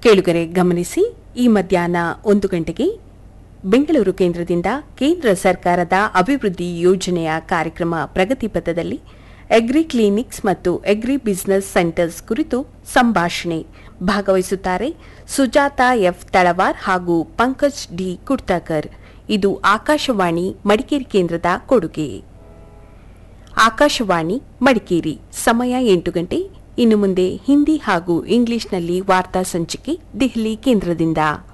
ಕೇಳುಗರೆ ಗಮನಿಸಿ ಈ ಮಧ್ಯಾಹ್ನ ಒಂದು ಗಂಟೆಗೆ ಬೆಂಗಳೂರು ಕೇಂದ್ರದಿಂದ ಕೇಂದ್ರ ಸರ್ಕಾರದ ಅಭಿವೃದ್ಧಿ ಯೋಜನೆಯ ಕಾರ್ಯಕ್ರಮ ಪ್ರಗತಿ ಪಥದಲ್ಲಿ ಅಗ್ರಿ ಕ್ಲಿನಿಕ್ಸ್ ಮತ್ತು ಅಗ್ರಿ ಬಿಸಿನೆಸ್ ಸೆಂಟರ್ಸ್ ಕುರಿತು ಸಂಭಾಷಣೆ ಭಾಗವಹಿಸುತ್ತಾರೆ ಸುಜಾತಾ ಎಫ್ ತಳವಾರ್ ಹಾಗೂ ಪಂಕಜ್ ಡಿ ಕುಡ್ತಾಕರ್ ಇದು ಆಕಾಶವಾಣಿ ಮಡಿಕೇರಿ ಕೇಂದ್ರದ ಕೊಡುಗೆ ಆಕಾಶವಾಣಿ ಮಡಿಕೇರಿ ಸಮಯ ಎಂಟು ಗಂಟೆ ಇನ್ನು ಮುಂದೆ ಹಿಂದಿ ಹಾಗೂ ಇಂಗ್ಲಿಷ್ನಲ್ಲಿ ವಾರ್ತಾ ಸಂಚಿಕೆ ದೆಹಲಿ ಕೇಂದ್ರದಿಂದ